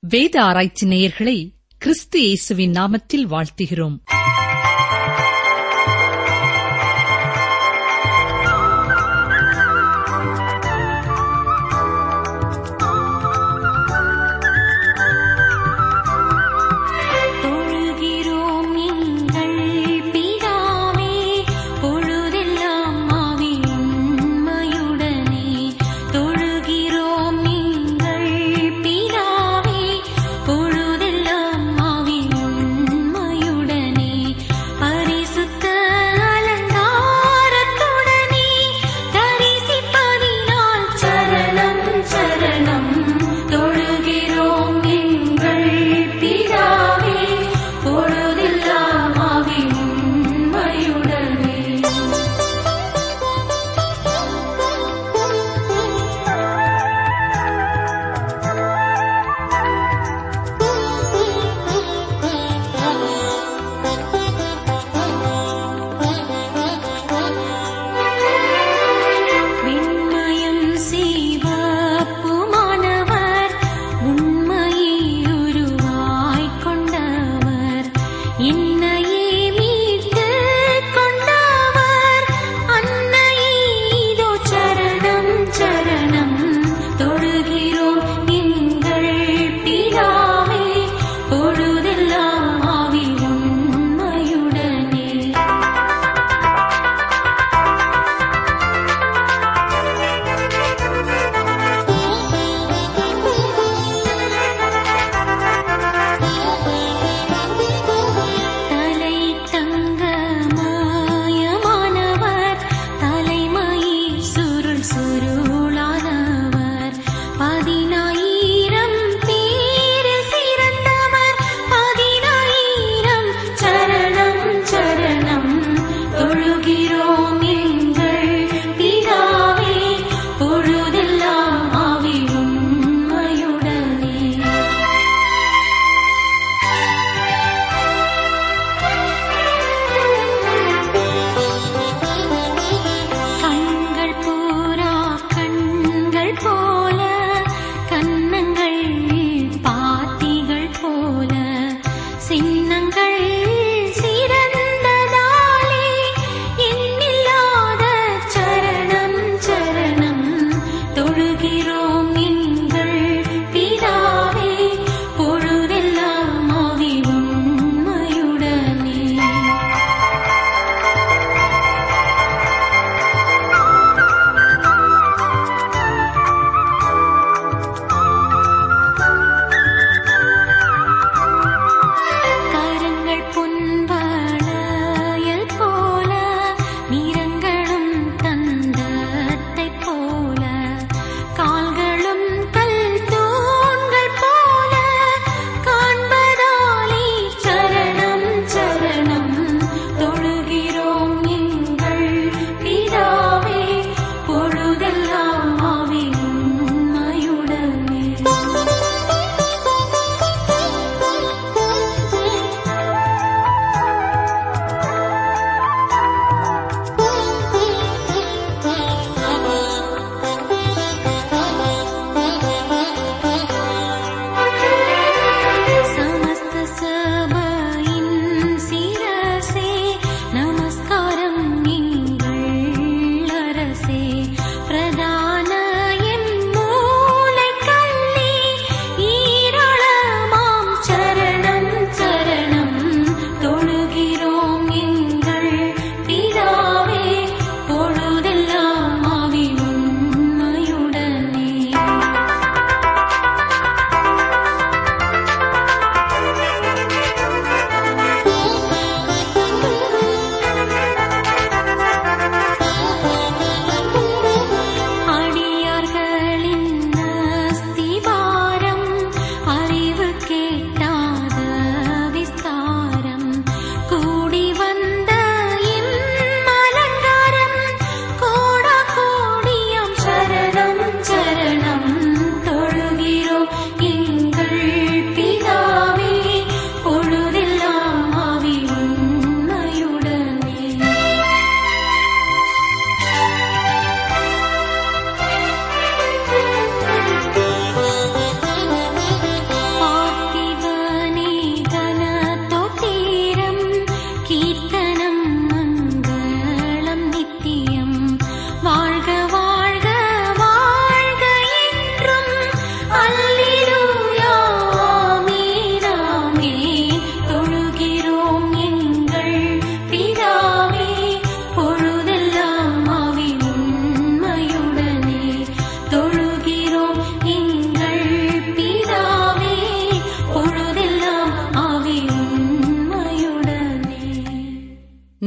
வேத ஆராய்ச்சி நேயர்களை கிறிஸ்து இயேசுவின் நாமத்தில் வாழ்த்துகிறோம் தொழுகிறோம் எங்கள் பிதாவே பொழுதெல்லாம் ஆவி உண்மையுடனே தொழுகிறோம் எங்கள் பிதாவே பொழுதெல்லாம் ஆவி உண்மையுடனே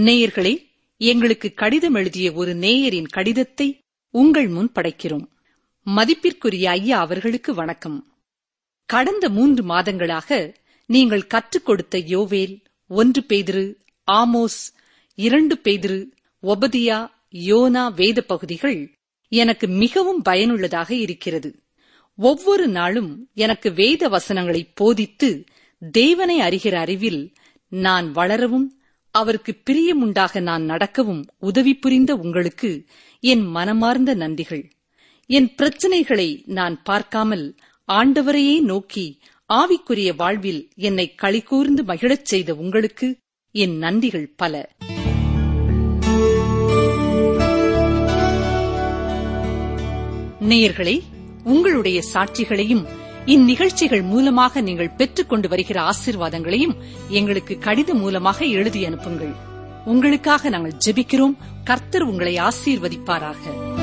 நேயர்களே எங்களுக்கு கடிதம் எழுதிய ஒரு நேயரின் கடிதத்தை உங்கள் முன் படைக்கிறோம் மதிப்பிற்குரிய ஐயா அவர்களுக்கு வணக்கம் கடந்த மூன்று மாதங்களாக நீங்கள் கற்றுக் கொடுத்த யோவேல் ஒன்று பேதிரு ஆமோஸ் இரண்டு பேதிரு ஒபதியா யோனா வேத பகுதிகள் எனக்கு மிகவும் பயனுள்ளதாக இருக்கிறது ஒவ்வொரு நாளும் எனக்கு வேத வசனங்களை போதித்து தேவனை அறிகிற அறிவில் நான் வளரவும் அவருக்கு பிரியமுண்டாக நான் நடக்கவும் உதவி புரிந்த உங்களுக்கு என் மனமார்ந்த நன்றிகள் என் பிரச்சனைகளை நான் பார்க்காமல் ஆண்டவரையே நோக்கி ஆவிக்குரிய வாழ்வில் என்னை களிகூர்ந்து மகிழச் செய்த உங்களுக்கு என் நன்றிகள் பல நேயர்களே உங்களுடைய சாட்சிகளையும் இந்நிகழ்ச்சிகள் மூலமாக நீங்கள் பெற்றுக் கொண்டு வருகிற ஆசீர்வாதங்களையும் எங்களுக்கு கடிதம் மூலமாக எழுதி அனுப்புங்கள் உங்களுக்காக நாங்கள் ஜெபிக்கிறோம் கர்த்தர் உங்களை ஆசீர்வதிப்பாராக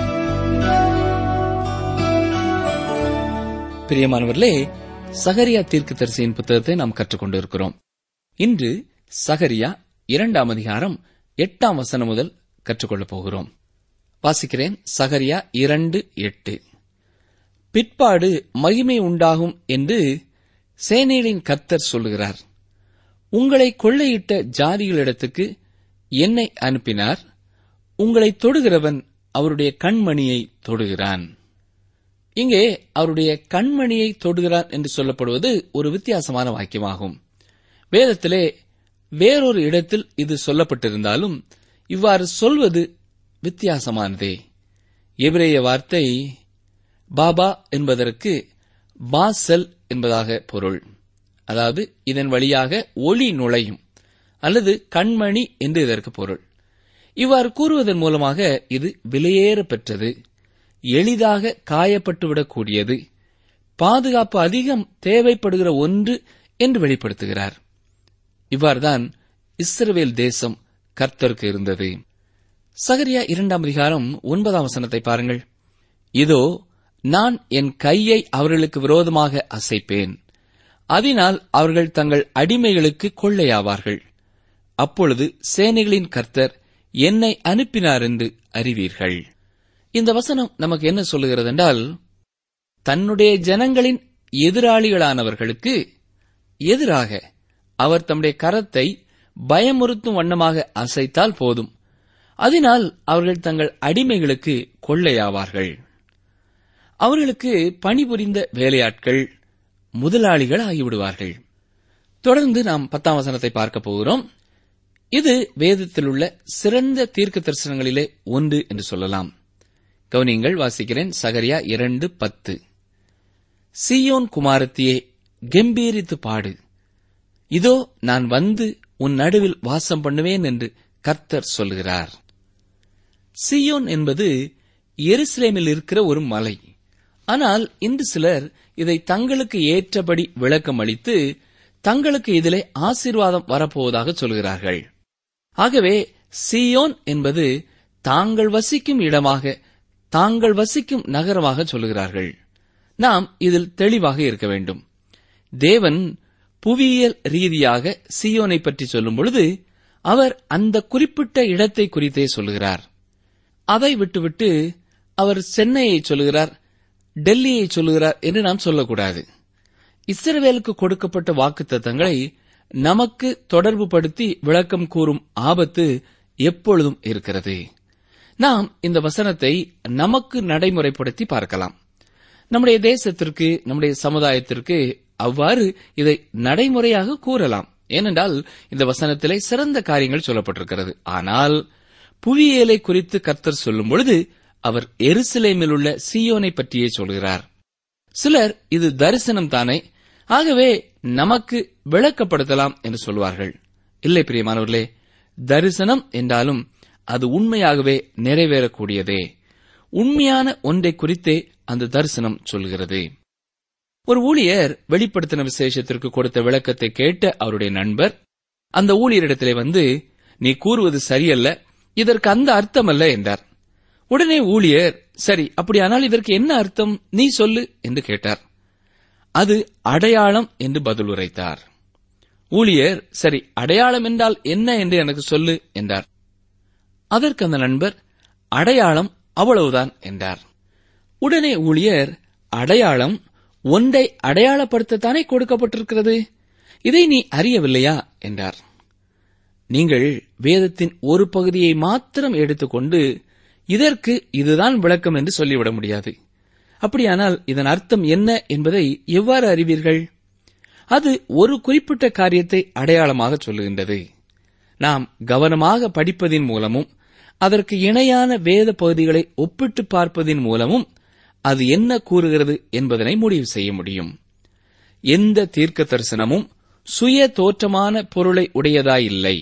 பிரியமானவர்களே சகரியா தீர்க்கதரிசியின் புத்தகத்தை நாம் கற்றுக்கொண்டிருக்கிறோம் இன்று சகரியா இரண்டாம் அதிகாரம் எட்டாம் வசனம் முதல் கற்றுக்கொள்ளப் போகிறோம் வாசிக்கிறேன் சகரியா இரண்டு எட்டு பிற்பாடு மகிமை உண்டாகும் என்று சேனைகளின் கர்த்தர் சொல்லுகிறார் உங்களை கொள்ளையிட்ட ஜாதிகளிடத்துக்கு என்னை அனுப்பினார் உங்களை தொடுகிறவன் அவருடைய கண்மணியை தொடுகிறான் இங்கே அவருடைய கண்மணியை தொடுகிறான் என்று சொல்லப்படுவது ஒரு வித்தியாசமான வாக்கியமாகும் வேதத்திலே வேறொரு இடத்தில் இது சொல்லப்பட்டிருந்தாலும் இவ்வாறு சொல்வது வித்தியாசமானதே எபிரேய வார்த்தை பாபா என்பதற்கு பாசல் என்பதாக பொருள் அதாவது இதன் வழியாக ஒளி நுழையும் அல்லது கண்மணி என்று இதற்கு பொருள் இவ்வாறு கூறுவதன் மூலமாக இது விலையேற பெற்றது எளிதாக காயப்பட்டுவிடக்கூடியது பாதுகாப்பு அதிகம் தேவைப்படுகிற ஒன்று என்று வெளிப்படுத்துகிறார் இவ்வாறுதான் இஸ்ரவேல் தேசம் கர்த்தருக்கு இருந்தது சகரியா இரண்டாம் அதிகாரம் ஒன்பதாம் வசனத்தை பாருங்கள் இதோ நான் என் கையை அவர்களுக்கு விரோதமாக அசைப்பேன் அதனால் அவர்கள் தங்கள் அடிமைகளுக்கு கொள்ளையாவார்கள் அப்பொழுது சேனைகளின் கர்த்தர் என்னை அனுப்பினார் என்று அறிவீர்கள் இந்த வசனம் நமக்கு என்ன சொல்லுகிறது என்றால் தன்னுடைய ஜனங்களின் எதிராளிகளானவர்களுக்கு எதிராக அவர் தம்முடைய கரத்தை பயமுறுத்தும் வண்ணமாக அசைத்தால் போதும் அதனால் அவர்கள் தங்கள் அடிமைகளுக்கு கொள்ளையாவார்கள் அவர்களுக்கு பணிபுரிந்த வேலையாட்கள் முதலாளிகள் ஆகிவிடுவார்கள் தொடர்ந்து நாம் பத்தாம் வசனத்தை பார்க்க போகிறோம் இது வேதத்தில் உள்ள சிறந்த தீர்க்க தரிசனங்களிலே ஒன்று என்று சொல்லலாம் கவனியங்கள் வாசிக்கிறேன் சகரியா இரண்டு பத்து சியோன் குமாரத்தியே கெம்பீரித்து பாடு இதோ நான் வந்து உன் நடுவில் வாசம் பண்ணுவேன் என்று கர்த்தர் சொல்கிறார் சியோன் என்பது எருசலேமில் இருக்கிற ஒரு மலை ஆனால் இன்று சிலர் இதை தங்களுக்கு ஏற்றபடி விளக்கம் அளித்து தங்களுக்கு இதிலே ஆசீர்வாதம் வரப்போவதாக சொல்கிறார்கள் ஆகவே சியோன் என்பது தாங்கள் வசிக்கும் இடமாக தாங்கள் வசிக்கும் நகரமாக சொல்லுகிறார்கள் நாம் இதில் தெளிவாக இருக்க வேண்டும் தேவன் புவியியல் ரீதியாக சியோனை பற்றி சொல்லும் பொழுது அவர் அந்த குறிப்பிட்ட இடத்தை குறித்தே சொல்லுகிறார் அதை விட்டுவிட்டு அவர் சென்னையை சொல்லுகிறார் டெல்லியை சொல்லுகிறார் என்று நாம் சொல்லக்கூடாது இஸ்ரவேலுக்கு கொடுக்கப்பட்ட வாக்குத்தத்தங்களை நமக்கு தொடர்பு படுத்தி விளக்கம் கூறும் ஆபத்து எப்பொழுதும் இருக்கிறது நாம் இந்த வசனத்தை நமக்கு நடைமுறைப்படுத்தி பார்க்கலாம் நம்முடைய தேசத்திற்கு நம்முடைய சமுதாயத்திற்கு அவ்வாறு இதை நடைமுறையாக கூறலாம் ஏனென்றால் இந்த வசனத்திலே சிறந்த காரியங்கள் சொல்லப்பட்டிருக்கிறது ஆனால் புவியியலை குறித்து கர்த்தர் சொல்லும் பொழுது அவர் எருசலேமில் உள்ள சியோனை பற்றியே சொல்கிறார் சிலர் இது தரிசனம் தானே ஆகவே நமக்கு விளக்கப்படுத்தலாம் என்று சொல்வார்கள் இல்லை பிரியமானவர்களே தரிசனம் என்றாலும் அது உண்மையாகவே நிறைவேறக்கூடியதே உண்மையான ஒன்றை குறித்தே அந்த தரிசனம் சொல்கிறது ஒரு ஊழியர் வெளிப்படுத்தின விசேஷத்திற்கு கொடுத்த விளக்கத்தை கேட்ட அவருடைய நண்பர் அந்த ஊழியரிடத்திலே வந்து நீ கூறுவது சரியல்ல இதற்கு அந்த அர்த்தம் அல்ல என்றார் உடனே ஊழியர் சரி அப்படியானால் இதற்கு என்ன அர்த்தம் நீ சொல்லு என்று கேட்டார் அது அடையாளம் என்று பதில் உரைத்தார் ஊழியர் சரி அடையாளம் என்றால் என்ன என்று எனக்கு சொல்லு என்றார் அதற்கு அந்த நண்பர் அடையாளம் அவ்வளவுதான் என்றார் உடனே ஊழியர் அடையாளம் ஒன்றை அடையாளப்படுத்தத்தானே கொடுக்கப்பட்டிருக்கிறது இதை நீ அறியவில்லையா என்றார் நீங்கள் வேதத்தின் ஒரு பகுதியை மாத்திரம் எடுத்துக்கொண்டு இதற்கு இதுதான் விளக்கம் என்று சொல்லிவிட முடியாது அப்படியானால் இதன் அர்த்தம் என்ன என்பதை எவ்வாறு அறிவீர்கள் அது ஒரு குறிப்பிட்ட காரியத்தை அடையாளமாக சொல்லுகின்றது நாம் கவனமாக படிப்பதின் மூலமும் அதற்கு இணையான வேத பகுதிகளை ஒப்பிட்டு பார்ப்பதின் மூலமும் அது என்ன கூறுகிறது என்பதனை முடிவு செய்ய முடியும் எந்த தீர்க்க தரிசனமும் சுய தோற்றமான பொருளை உடையதாயில்லை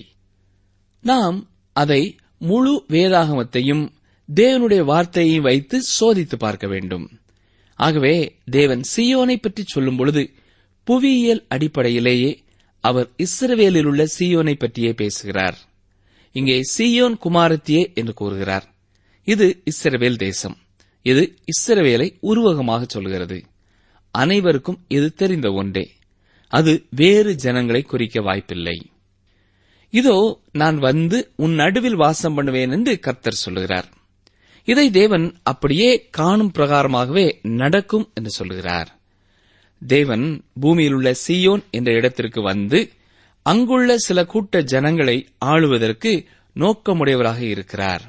நாம் அதை முழு வேதாகமத்தையும் தேவனுடைய வார்த்தையை வைத்து சோதித்து பார்க்க வேண்டும் ஆகவே தேவன் சியோனை பற்றி சொல்லும் பொழுது புவியியல் அடிப்படையிலேயே அவர் இஸ்ரவேலில் உள்ள சியோனை பற்றியே பேசுகிறார் இங்கே சியோன் குமாரத்தியே என்று கூறுகிறார் இது இஸ்ரவேல் தேசம் இது இஸ்ரவேலை உருவகமாக சொல்கிறது அனைவருக்கும் இது தெரிந்த ஒன்றே அது வேறு ஜனங்களை குறிக்க வாய்ப்பில்லை இதோ நான் வந்து உன் நடுவில் வாசம் பண்ணுவேன் என்று கர்த்தர் சொல்லுகிறார் இதை தேவன் அப்படியே காணும் பிரகாரமாகவே நடக்கும் என்று சொல்லுகிறார் தேவன் பூமியில் உள்ள சியோன் என்ற இடத்திற்கு வந்து அங்குள்ள சில கூட்ட ஜனங்களை ஆளுவதற்கு நோக்கமுடையவராக இருக்கிறார்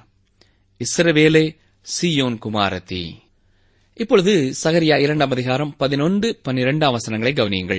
இஸ்ரவேலே சியோன் குமாரதி இப்பொழுது சகரியா இரண்டாம் அதிகாரம் பதினொன்று பன்னிரெண்டாம் வசனங்களை கவனியுங்கள்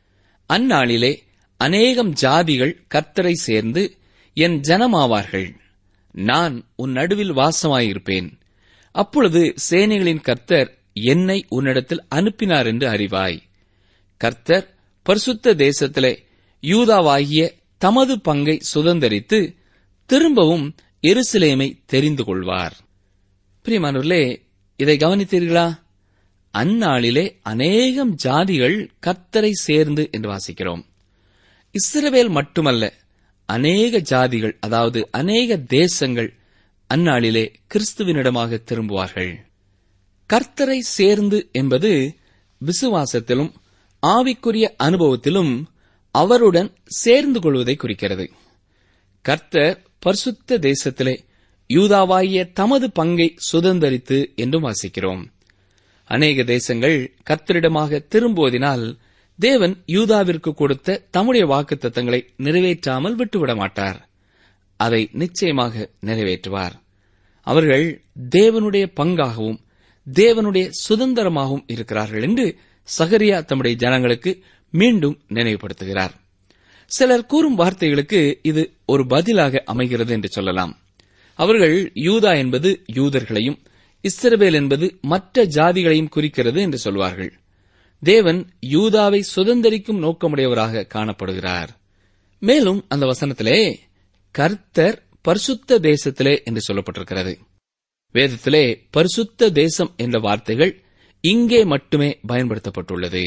அந்நாளிலே அநேகம் ஜாதிகள் கர்த்தரை சேர்ந்து என் ஜனமாவார்கள் நான் உன் நடுவில் வாசமாயிருப்பேன் அப்பொழுது சேனைகளின் கர்த்தர் என்னை உன்னிடத்தில் அனுப்பினார் என்று அறிவாய் கர்த்தர் பரிசுத்த தேசத்திலே யூதாவாகிய தமது பங்கை சுதந்தரித்து திரும்பவும் எருசலேமை தெரிந்து கொள்வார் பிரியமானவர்களே இதை கவனித்தீர்களா அந்நாளிலே அநேகம் ஜாதிகள் கர்த்தரை சேர்ந்து என்று வாசிக்கிறோம் இஸ்ரவேல் மட்டுமல்ல அநேக ஜாதிகள் அதாவது அநேக தேசங்கள் அந்நாளிலே கிறிஸ்துவினிடமாக திரும்புவார்கள் கர்த்தரை சேர்ந்து என்பது விசுவாசத்திலும் ஆவிக்குரிய அனுபவத்திலும் அவருடன் சேர்ந்து கொள்வதை குறிக்கிறது கர்த்தர் பரிசுத்த தேசத்திலே யூதாவாகிய தமது பங்கை சுதந்தரித்து என்றும் வாசிக்கிறோம் அநேக தேசங்கள் கர்த்தரிடமாக திரும்புவதினால் தேவன் யூதாவிற்கு கொடுத்த தம்முடைய வாக்குத்தத்தங்களை நிறைவேற்றாமல் விட்டுவிட மாட்டார் அதை நிச்சயமாக நிறைவேற்றுவார் அவர்கள் தேவனுடைய பங்காகவும் தேவனுடைய சுதந்திரமாகவும் இருக்கிறார்கள் என்று சகரியா தம்முடைய ஜனங்களுக்கு மீண்டும் நினைவுபடுத்துகிறார் சிலர் கூறும் வார்த்தைகளுக்கு இது ஒரு பதிலாக அமைகிறது என்று சொல்லலாம் அவர்கள் யூதா என்பது யூதர்களையும் இஸ்ரவேல் என்பது மற்ற ஜாதிகளையும் குறிக்கிறது என்று சொல்வார்கள் தேவன் யூதாவை சுதந்திரிக்கும் நோக்கமுடையவராக காணப்படுகிறார் மேலும் அந்த வசனத்திலே கர்த்தர் பரிசுத்த தேசத்திலே என்று சொல்லப்பட்டிருக்கிறது வேதத்திலே பரிசுத்த தேசம் என்ற வார்த்தைகள் இங்கே மட்டுமே பயன்படுத்தப்பட்டுள்ளது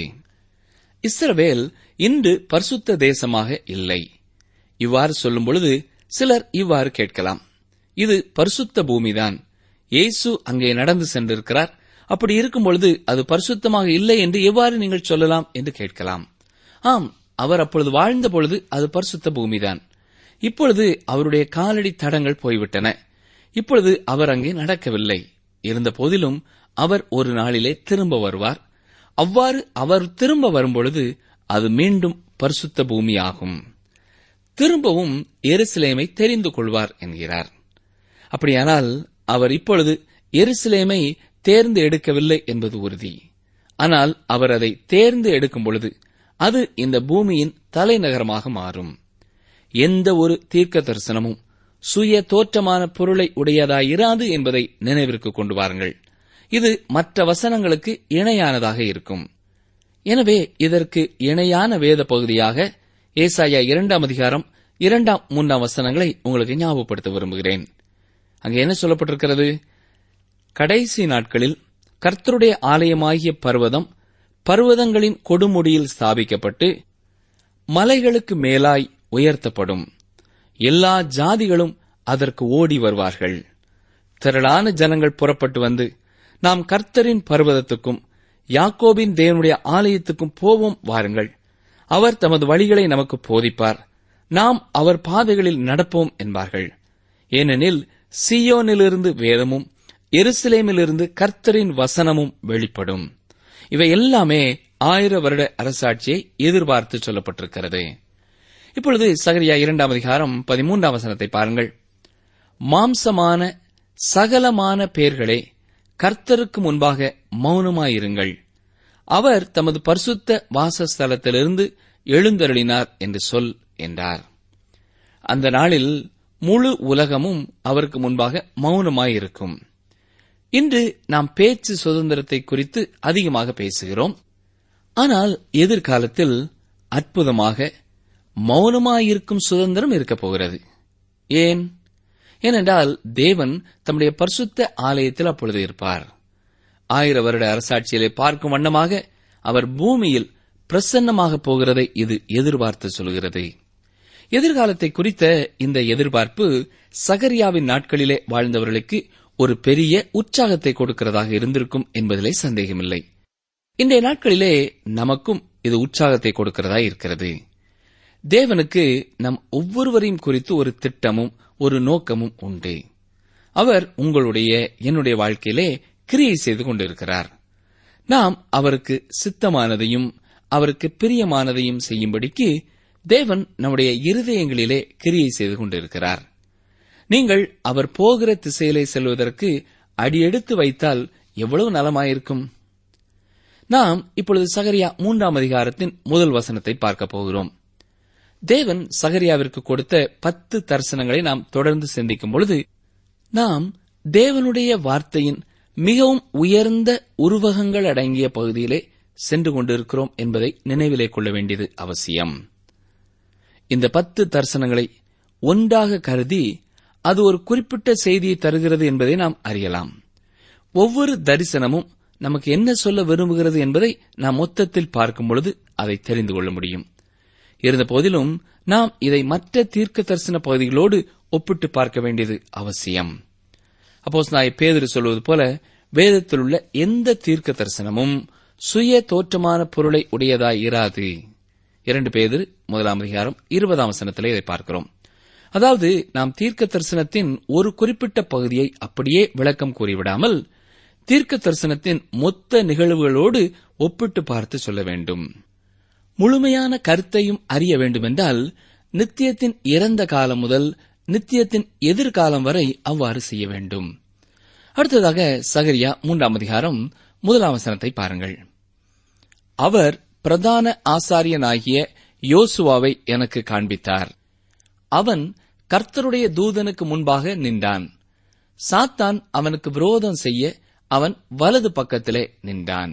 இஸ்ரவேல் இன்று பரிசுத்த தேசமாக இல்லை இவ்வாறு சொல்லும் பொழுது சிலர் இவ்வாறு கேட்கலாம் இது பரிசுத்த பூமிதான் இயேசு அங்கே நடந்து சென்றிருக்கிறார் அப்படி இருக்கும் பொழுது அது பரிசுத்தமாக இல்லை என்று எவ்வாறு நீங்கள் சொல்லலாம் என்று கேட்கலாம் ஆம் அவர் அப்பொழுது வாழ்ந்த பொழுது அது பரிசுத்த பூமிதான் இப்பொழுது அவருடைய காலடி தடங்கள் போய்விட்டன இப்பொழுது அவர் அங்கே நடக்கவில்லை இருந்த போதிலும் அவர் ஒரு நாளிலே திரும்ப வருவார் அவ்வாறு அவர் திரும்ப வரும்பொழுது அது மீண்டும் பரிசுத்த பூமியாகும் திரும்பவும் எருசலேமை தெரிந்து கொள்வார் என்கிறார் அப்படியானால் அவர் இப்பொழுது எருசலேமை தேர்ந்து எடுக்கவில்லை என்பது உறுதி ஆனால் அவர் அதை தேர்ந்து எடுக்கும் பொழுது அது இந்த பூமியின் தலைநகரமாக மாறும் எந்த ஒரு தீர்க்க தரிசனமும் சுய தோற்றமான பொருளை உடையதாயிராது என்பதை நினைவிற்கு கொண்டு வாருங்கள் இது மற்ற வசனங்களுக்கு இணையானதாக இருக்கும் எனவே இதற்கு இணையான வேத பகுதியாக ஏசாயா இரண்டாம் அதிகாரம் இரண்டாம் மூன்றாம் வசனங்களை உங்களுக்கு ஞாபகப்படுத்த விரும்புகிறேன் அங்கே என்ன சொல்லப்பட்டிருக்கிறது கடைசி நாட்களில் கர்த்தருடைய ஆலயமாகிய பர்வதம் பர்வதங்களின் கொடுமுடியில் ஸ்தாபிக்கப்பட்டு மலைகளுக்கு மேலாய் உயர்த்தப்படும் எல்லா ஜாதிகளும் அதற்கு ஓடி வருவார்கள் திரளான ஜனங்கள் புறப்பட்டு வந்து நாம் கர்த்தரின் பர்வதத்துக்கும் யாக்கோபின் தேவனுடைய ஆலயத்துக்கும் போவோம் வாருங்கள் அவர் தமது வழிகளை நமக்கு போதிப்பார் நாம் அவர் பாதைகளில் நடப்போம் என்பார்கள் ஏனெனில் சியோனிலிருந்து வேதமும் எருசலேமிலிருந்து கர்த்தரின் வசனமும் வெளிப்படும் இவை எல்லாமே ஆயிர வருட அரசாட்சியை எதிர்பார்த்து சொல்லப்பட்டிருக்கிறது இப்பொழுது சகரியா இரண்டாம் அதிகாரம் பதிமூன்றாம் வசனத்தை பாருங்கள் மாம்சமான சகலமான பேர்களே கர்த்தருக்கு முன்பாக மௌனமாயிருங்கள் அவர் தமது பரிசுத்த வாசஸ்தலத்திலிருந்து எழுந்தருளினார் என்று சொல் என்றார் அந்த நாளில் முழு உலகமும் அவருக்கு முன்பாக மௌனமாயிருக்கும் இன்று நாம் பேச்சு சுதந்திரத்தை குறித்து அதிகமாக பேசுகிறோம் ஆனால் எதிர்காலத்தில் அற்புதமாக மௌனமாயிருக்கும் சுதந்திரம் இருக்கப் போகிறது ஏன் ஏனென்றால் தேவன் தம்முடைய பரிசுத்த ஆலயத்தில் அப்பொழுது இருப்பார் ஆயிர வருட அரசாட்சியிலே பார்க்கும் வண்ணமாக அவர் பூமியில் பிரசன்னமாக போகிறதை இது எதிர்பார்த்து சொல்கிறது எதிர்காலத்தை குறித்த இந்த எதிர்பார்ப்பு சகரியாவின் நாட்களிலே வாழ்ந்தவர்களுக்கு ஒரு பெரிய உற்சாகத்தை கொடுக்கிறதாக இருந்திருக்கும் என்பதிலே சந்தேகமில்லை இன்றைய நாட்களிலே நமக்கும் இது உற்சாகத்தை கொடுக்கிறதா இருக்கிறது தேவனுக்கு நம் ஒவ்வொருவரையும் குறித்து ஒரு திட்டமும் ஒரு நோக்கமும் உண்டு அவர் உங்களுடைய என்னுடைய வாழ்க்கையிலே கிரியை செய்து கொண்டிருக்கிறார் நாம் அவருக்கு சித்தமானதையும் அவருக்கு பிரியமானதையும் செய்யும்படிக்கு தேவன் நம்முடைய இருதயங்களிலே கிரியை செய்து கொண்டிருக்கிறார் நீங்கள் அவர் போகிற திசையிலே செல்வதற்கு அடியெடுத்து வைத்தால் எவ்வளவு நலமாயிருக்கும் நாம் இப்பொழுது சகரியா மூன்றாம் அதிகாரத்தின் முதல் வசனத்தை பார்க்க போகிறோம் தேவன் சகரியாவிற்கு கொடுத்த பத்து தரிசனங்களை நாம் தொடர்ந்து சிந்திக்கும் பொழுது நாம் தேவனுடைய வார்த்தையின் மிகவும் உயர்ந்த உருவகங்கள் அடங்கிய பகுதியிலே சென்று கொண்டிருக்கிறோம் என்பதை நினைவிலே கொள்ள வேண்டியது அவசியம் இந்த பத்து தரிசனங்களை ஒன்றாக கருதி அது ஒரு குறிப்பிட்ட செய்தியை தருகிறது என்பதை நாம் அறியலாம் ஒவ்வொரு தரிசனமும் நமக்கு என்ன சொல்ல விரும்புகிறது என்பதை நாம் மொத்தத்தில் பார்க்கும் பொழுது அதை தெரிந்து கொள்ள முடியும் இருந்த போதிலும் நாம் இதை மற்ற தீர்க்க தரிசன பகுதிகளோடு ஒப்பிட்டு பார்க்க வேண்டியது அவசியம் அப்போஸ் நாய் பேதரு சொல்வது போல வேதத்தில் உள்ள எந்த தீர்க்க தரிசனமும் சுய தோற்றமான பொருளை உடையதாய் இராது இரண்டு பேதர் முதலாம் அதிகாரம் இருபதாம் வசனத்திலே இதை பார்க்கிறோம் அதாவது நாம் தீர்க்க தரிசனத்தின் ஒரு குறிப்பிட்ட பகுதியை அப்படியே விளக்கம் கூறிவிடாமல் தீர்க்க தரிசனத்தின் மொத்த நிகழ்வுகளோடு ஒப்பிட்டு பார்த்து சொல்ல வேண்டும் முழுமையான கருத்தையும் அறிய வேண்டுமென்றால் நித்தியத்தின் இறந்த காலம் முதல் நித்தியத்தின் எதிர்காலம் வரை அவ்வாறு செய்ய வேண்டும் அடுத்ததாக சகரியா மூன்றாம் அதிகாரம் முதலாம் வசனத்தை பாருங்கள் அவர் பிரதான ஆசாரியனாகிய யோசுவாவை எனக்கு காண்பித்தார் அவன் கர்த்தருடைய தூதனுக்கு முன்பாக நின்றான் சாத்தான் அவனுக்கு விரோதம் செய்ய அவன் வலது பக்கத்திலே நின்றான்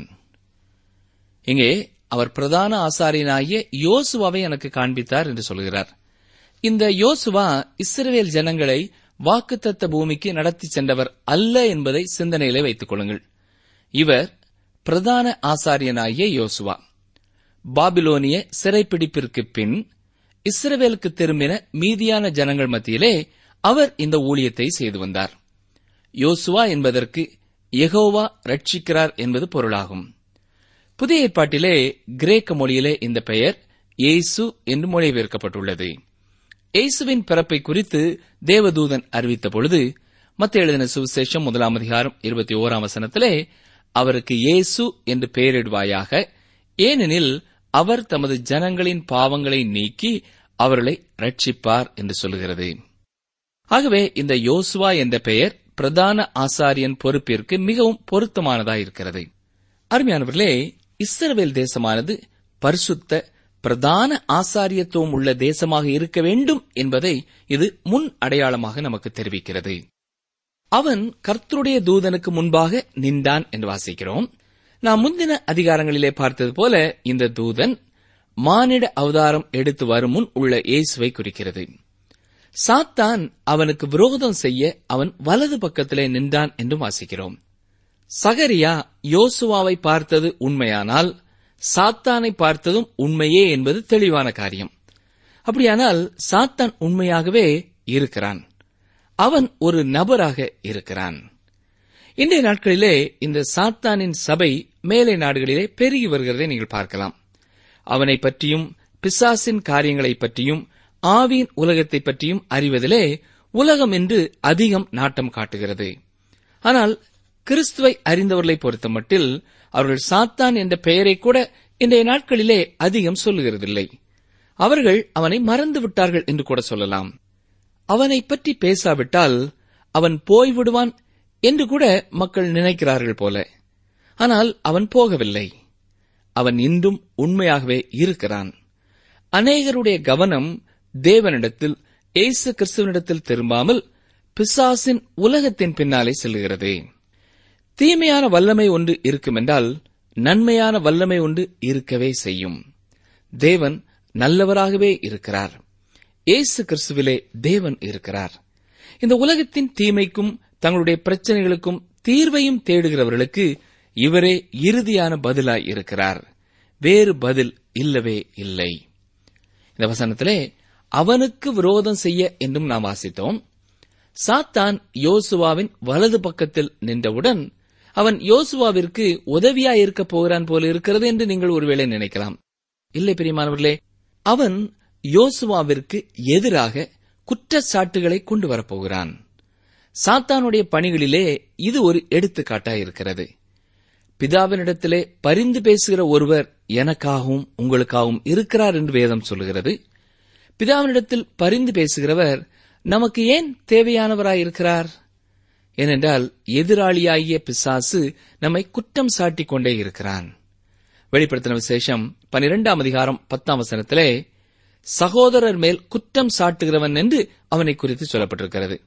இங்கே அவர் பிரதான ஆசாரியனாகிய யோசுவாவை எனக்கு காண்பித்தார் என்று சொல்கிறார் இந்த யோசுவா இஸ்ரவேல் ஜனங்களை வாக்குத்தத்த பூமிக்கு நடத்தி சென்றவர் அல்ல என்பதை சிந்தனையிலே வைத்துக் கொள்ளுங்கள் இவர் பிரதான ஆசாரியனாகிய யோசுவா பாபிலோனிய சிறைப்பிடிப்பிற்கு பின் இஸ்ரவேலுக்கு திரும்பின மீதியான ஜனங்கள் மத்தியிலே அவர் இந்த ஊழியத்தை செய்து வந்தார் யோசுவா என்பதற்கு யெகோவா ரட்சிக்கிறார் என்பது பொருளாகும் புதிய ஏற்பாட்டிலே கிரேக்க மொழியிலே இந்த பெயர் இயேசு என்று மொழிபெயர்க்கப்பட்டுள்ளது இயேசுவின் பிறப்பை குறித்து தேவதூதன் அறிவித்த பொழுது மத்த எழுதின சுவிசேஷம் முதலாம் அதிகாரம் இருபத்தி ஓராம் வசனத்திலே அவருக்கு இயேசு என்று பெயரிடுவாயாக ஏனெனில் அவர் தமது ஜனங்களின் பாவங்களை நீக்கி அவர்களை ரட்சிப்பார் என்று சொல்லுகிறது ஆகவே இந்த யோசுவா என்ற பெயர் பிரதான ஆசாரியன் பொறுப்பிற்கு மிகவும் பொருத்தமானதாயிருக்கிறது அருமையானவர்களே இஸ்ரவேல் தேசமானது பரிசுத்த பிரதான ஆசாரியத்துவம் உள்ள தேசமாக இருக்க வேண்டும் என்பதை இது முன் அடையாளமாக நமக்கு தெரிவிக்கிறது அவன் கர்த்தருடைய தூதனுக்கு முன்பாக நின்றான் என்று வாசிக்கிறோம் நாம் முந்தின அதிகாரங்களிலே பார்த்தது போல இந்த தூதன் மானிட அவதாரம் எடுத்து வரும் முன் உள்ள இயேசுவை குறிக்கிறது சாத்தான் அவனுக்கு விரோதம் செய்ய அவன் வலது பக்கத்திலே நின்றான் என்றும் வாசிக்கிறோம் சகரியா யோசுவாவை பார்த்தது உண்மையானால் சாத்தானை பார்த்ததும் உண்மையே என்பது தெளிவான காரியம் அப்படியானால் சாத்தான் உண்மையாகவே இருக்கிறான் அவன் ஒரு நபராக இருக்கிறான் இன்றைய நாட்களிலே இந்த சாத்தானின் சபை மேலை நாடுகளிலே பெருகி வருகிறதை நீங்கள் பார்க்கலாம் அவனை பற்றியும் பிசாசின் காரியங்களை பற்றியும் ஆவியின் உலகத்தை பற்றியும் அறிவதிலே உலகம் என்று அதிகம் நாட்டம் காட்டுகிறது ஆனால் கிறிஸ்துவை அறிந்தவர்களை பொறுத்தமட்டில் அவர்கள் சாத்தான் என்ற பெயரை கூட இன்றைய நாட்களிலே அதிகம் சொல்லுகிறதில்லை அவர்கள் அவனை மறந்து விட்டார்கள் என்று கூட சொல்லலாம் அவனை பற்றி பேசாவிட்டால் அவன் போய்விடுவான் என்று கூட மக்கள் நினைக்கிறார்கள் போல ஆனால் அவன் போகவில்லை அவன் இன்றும் உண்மையாகவே இருக்கிறான் அநேகருடைய கவனம் தேவனிடத்தில் இயேசு கிறிஸ்துவனிடத்தில் திரும்பாமல் பிசாசின் உலகத்தின் பின்னாலே செல்லுகிறது தீமையான வல்லமை ஒன்று இருக்குமென்றால் நன்மையான வல்லமை ஒன்று இருக்கவே செய்யும் தேவன் நல்லவராகவே இருக்கிறார் இயேசு கிறிஸ்துவிலே தேவன் இருக்கிறார் இந்த உலகத்தின் தீமைக்கும் தங்களுடைய பிரச்சனைகளுக்கும் தீர்வையும் தேடுகிறவர்களுக்கு இவரே இறுதியான பதிலாய் இருக்கிறார் வேறு பதில் இல்லவே இல்லை இந்த வசனத்திலே அவனுக்கு விரோதம் செய்ய என்றும் நாம் வாசித்தோம் சாத்தான் யோசுவாவின் வலது பக்கத்தில் நின்றவுடன் அவன் யோசுவாவிற்கு உதவியாய் இருக்கப் போகிறான் போல இருக்கிறது என்று நீங்கள் ஒருவேளை நினைக்கலாம் இல்லை பிரியமானவர்களே அவன் யோசுவாவிற்கு எதிராக குற்றச்சாட்டுகளை கொண்டு வரப்போகிறான் சாத்தானுடைய பணிகளிலே இது ஒரு எடுத்துக்காட்டாயிருக்கிறது பிதாவினிடத்திலே பரிந்து பேசுகிற ஒருவர் எனக்காகவும் உங்களுக்காகவும் இருக்கிறார் என்று வேதம் சொல்லுகிறது பிதாவினிடத்தில் பரிந்து பேசுகிறவர் நமக்கு ஏன் தேவையானவராயிருக்கிறார் ஏனென்றால் எதிராளியாகிய பிசாசு நம்மை குற்றம் சாட்டிக் கொண்டே இருக்கிறான் வெளிப்படுத்தின விசேஷம் பனிரெண்டாம் அதிகாரம் பத்தாம் வசனத்திலே சகோதரர் மேல் குற்றம் சாட்டுகிறவன் என்று அவனை குறித்து சொல்லப்பட்டிருக்கிறது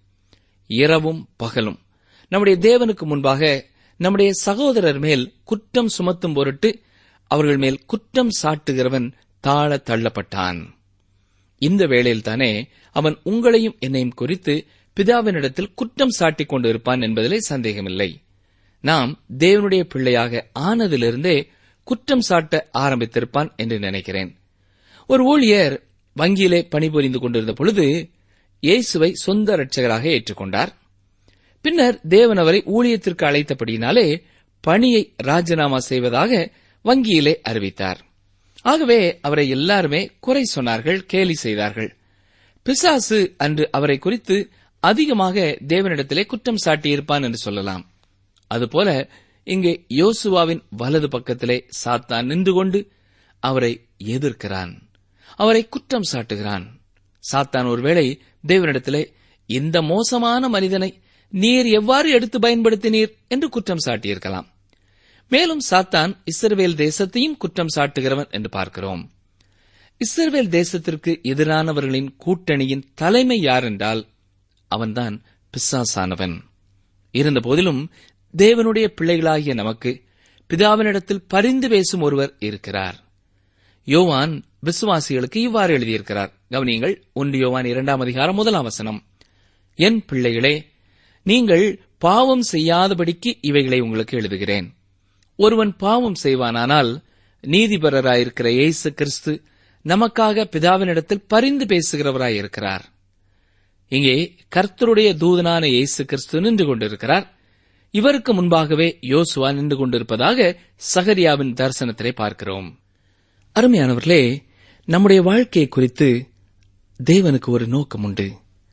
இரவும் பகலும் நம்முடைய தேவனுக்கு முன்பாக நம்முடைய சகோதரர் மேல் குற்றம் சுமத்தும் பொருட்டு அவர்கள் மேல் குற்றம் சாட்டுகிறவன் தாழ தள்ளப்பட்டான் இந்த வேளையில்தானே அவன் உங்களையும் என்னையும் குறித்து பிதாவினிடத்தில் குற்றம் சாட்டிக் கொண்டு இருப்பான் என்பதிலே சந்தேகமில்லை நாம் தேவனுடைய பிள்ளையாக ஆனதிலிருந்தே குற்றம் சாட்ட ஆரம்பித்திருப்பான் என்று நினைக்கிறேன் ஒரு ஊழியர் வங்கியிலே பணிபுரிந்து கொண்டிருந்த பொழுது இயேசுவை சொந்த இரட்சகராக ஏற்றுக்கொண்டார் பின்னர் தேவன் அவரை ஊழியத்திற்கு அழைத்தபடியினாலே பணியை ராஜினாமா செய்வதாக வங்கியிலே அறிவித்தார் ஆகவே அவரை எல்லாருமே குறை சொன்னார்கள் கேலி செய்தார்கள் பிசாசு அன்று அவரை குறித்து அதிகமாக தேவனிடத்திலே குற்றம் சாட்டியிருப்பான் என்று சொல்லலாம் அதுபோல இங்கே யோசுவாவின் வலது பக்கத்திலே சாத்தான் நின்று கொண்டு அவரை எதிர்க்கிறான் அவரை குற்றம் சாட்டுகிறான் சாத்தான் ஒருவேளை தேவனிடத்திலே இந்த மோசமான மனிதனை நீர் எவ்வாறு எடுத்து பயன்படுத்தினீர் என்று குற்றம் சாட்டியிருக்கலாம் மேலும் சாத்தான் இஸ்ரவேல் தேசத்தையும் குற்றம் சாட்டுகிறவன் என்று பார்க்கிறோம் இஸ்ரவேல் தேசத்திற்கு எதிரானவர்களின் கூட்டணியின் தலைமை யார் என்றால் அவன்தான் பிசாசானவன் இருந்தபோதிலும் தேவனுடைய பிள்ளைகளாகிய நமக்கு பிதாவினிடத்தில் பரிந்து பேசும் ஒருவர் இருக்கிறார் யோவான் விசுவாசிகளுக்கு இவ்வாறு எழுதியிருக்கிறார் கவனியங்கள் ஒன்று யோவான் இரண்டாம் அதிகாரம் முதலாம் வசனம் என் பிள்ளைகளே நீங்கள் பாவம் செய்யாதபடிக்கு இவைகளை உங்களுக்கு எழுதுகிறேன் ஒருவன் பாவம் செய்வானானால் நீதிபரராயிருக்கிற இயேசு கிறிஸ்து நமக்காக பிதாவினிடத்தில் பரிந்து பேசுகிறவராயிருக்கிறார் இங்கே கர்த்தருடைய தூதனான இயேசு கிறிஸ்து நின்று கொண்டிருக்கிறார் இவருக்கு முன்பாகவே யோசுவா நின்று கொண்டிருப்பதாக சகரியாவின் தரிசனத்திலே பார்க்கிறோம் அருமையானவர்களே நம்முடைய வாழ்க்கையை குறித்து தேவனுக்கு ஒரு நோக்கம் உண்டு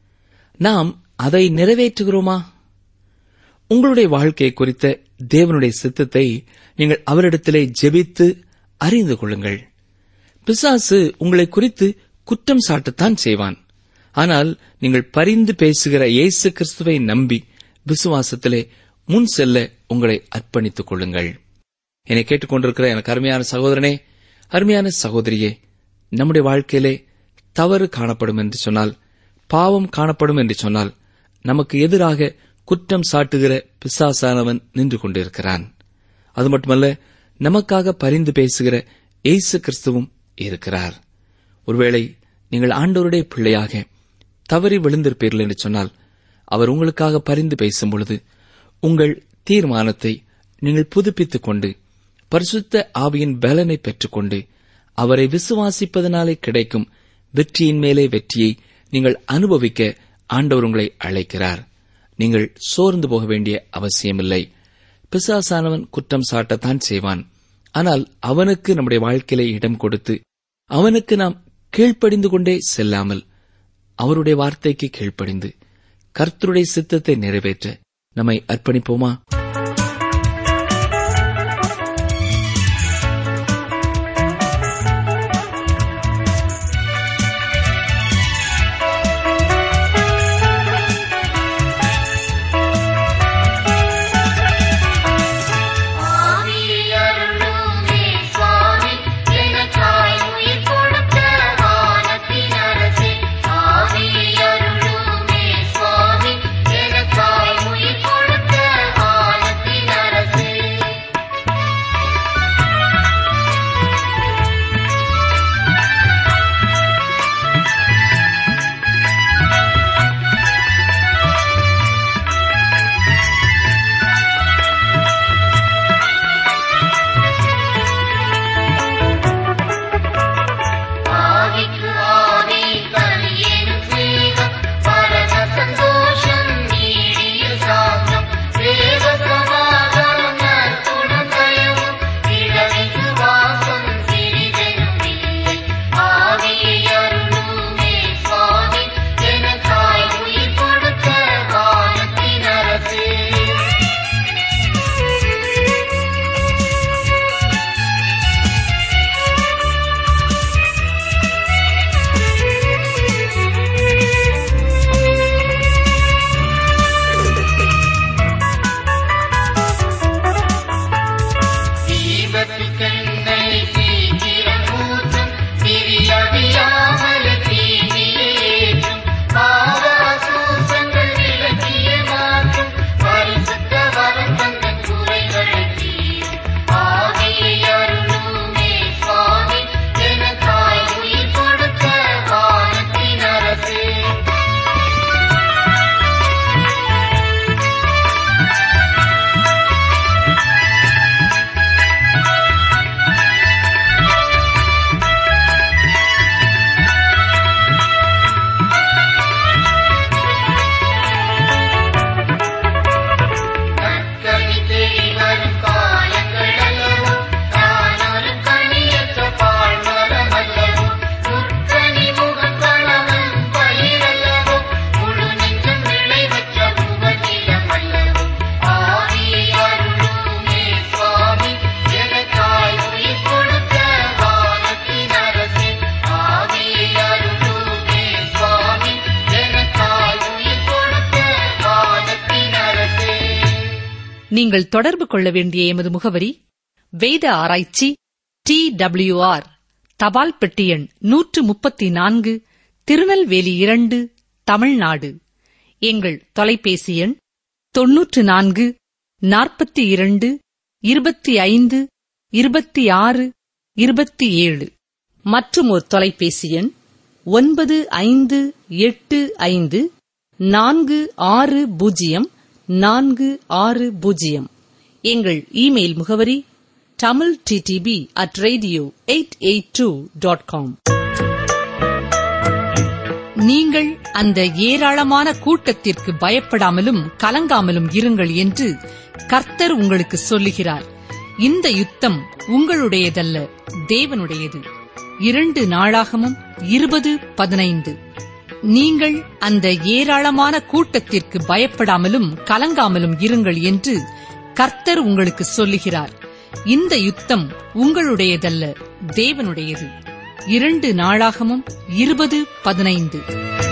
நாம் அதை நிறைவேற்றுகிறோமா உங்களுடைய வாழ்க்கை குறித்த தேவனுடைய சித்தத்தை நீங்கள் அவரிடத்திலே ஜெபித்து அறிந்து கொள்ளுங்கள் பிசாசு உங்களை குறித்து குற்றம் சாட்டத்தான் செய்வான் ஆனால் நீங்கள் பரிந்து பேசுகிற இயேசு கிறிஸ்துவை நம்பி விசுவாசத்திலே முன் செல்ல உங்களை அர்ப்பணித்துக் கொள்ளுங்கள் என்னை கேட்டுக்கொண்டிருக்கிற எனக்கு அருமையான சகோதரனே அருமையான சகோதரியே நம்முடைய வாழ்க்கையிலே தவறு காணப்படும் என்று சொன்னால் பாவம் காணப்படும் என்று சொன்னால் நமக்கு எதிராக குற்றம் சாட்டுகிற பிசாசானவன் நின்று கொண்டிருக்கிறான் அது மட்டுமல்ல நமக்காக பரிந்து பேசுகிற இயேசு கிறிஸ்துவும் இருக்கிறார் ஒருவேளை நீங்கள் ஆண்டவருடைய பிள்ளையாக தவறி விழுந்திருப்பீர்கள் என்று சொன்னால் அவர் உங்களுக்காக பரிந்து பேசும் பொழுது உங்கள் தீர்மானத்தை நீங்கள் புதுப்பித்துக் கொண்டு பரிசுத்த ஆவியின் பலனை பெற்றுக்கொண்டு அவரை விசுவாசிப்பதனாலே கிடைக்கும் வெற்றியின் மேலே வெற்றியை நீங்கள் அனுபவிக்க ஆண்டவர் உங்களை அழைக்கிறார் நீங்கள் சோர்ந்து போக வேண்டிய அவசியமில்லை பிசாசானவன் குற்றம் சாட்டத்தான் செய்வான் ஆனால் அவனுக்கு நம்முடைய வாழ்க்கையிலே இடம் கொடுத்து அவனுக்கு நாம் கீழ்ப்படிந்து கொண்டே செல்லாமல் அவருடைய வார்த்தைக்கு கீழ்ப்படிந்து கர்த்தருடைய சித்தத்தை நிறைவேற்ற நம்மை அர்ப்பணிப்போமா ஆவியருளுமே சுவாமி எனக்காய் உயிர் கொடுத்த வானத்தின் அரசே ஆவியருளுமே சுவாமி எனக்காய் உயிர் கொடுத்த வானத்தின் அரசே ஆவிக்கு ஆவி கலியேனும் சேகம் பரம சந்தோஷம் நீடிய சாந்தம் தேவ சமாதானம் நற்குணம் தயவும் இளவிக்கு வாசம் சிறிதெனும் இல்லை ஆவியை அருளுமே சுவாமி எனக்காய் உயிர் கொடுத்த வானத்தின் அரசே தீபத்துக்கெண்ணை சீக்கிரம் ஊற்றும் திரியவியாமல் தீமியேற்றும் பாவாசூசங்கள் விளக்கிய மாற்றும் பரிசுத்த வரம் தந்த குறைகளை தீரும் ஆவியை அருளுமே சுவாமி எனக்காய் உயிர் கொடுத்த வானத்தின் அரசே கற்கனி தேடி வரும் காலங்கள் அல்லவோ நான் ஒரு கனியற்ற பாழ்மரம் அல்லவோ முற்கனி முகம் கணவன் பயிரல்லவோ முழு நெஞ்சம் விளைவற்ற முகநிலம் அல்லவோ ஆவியை அருளுமே சுவாமி எனக்காய் உயிர் கொடுத்த வானத்தின் அரசே ஆவியை அருளுமே சுவாமி எனக்காய் உயிர் கொடுத்த வானத்தின் அரசே நீங்கள் தொடர்பு கொள்ள வேண்டிய எமது முகவரி வேத ஆராய்ச்சி டி ஆர் தபால் பெட்டி எண் நூற்று முப்பத்தி நான்கு திருநெல்வேலி இரண்டு தமிழ்நாடு எங்கள் தொலைபேசி எண் தொன்னூற்று நான்கு நாற்பத்தி இரண்டு இருபத்தி ஐந்து இருபத்தி ஆறு இருபத்தி ஏழு மற்றும் ஒரு தொலைபேசி எண் ஒன்பது ஐந்து எட்டு ஐந்து நான்கு ஆறு பூஜ்ஜியம் நான்கு ஆறு பூஜ்ஜியம் எங்கள் இமெயில் முகவரி Tamil DTP at radio eight eight two dot com நீங்கள் அந்த ஏராளமான கூட்டத்திற்கு பயப்படாமலும் கலங்காமலும் இருங்கள் என்று கர்த்தர் உங்களுக்கு சொல்லுகிறார் இந்த யுத்தம் உங்களுடையதல்ல தேவனுடையது இரண்டு நாளாகமும் இருபது பதினைந்து நீங்கள் அந்த ஏராளமான கூட்டத்திற்கு பயப்படாமலும் கலங்காமலும் இருங்கள் என்று கர்த்தர் உங்களுக்கு சொல்லுகிறார் இந்த யுத்தம் உங்களுடையதல்ல தேவனுடையது இரண்டு நாளாகமும் இருபது பதினைந்து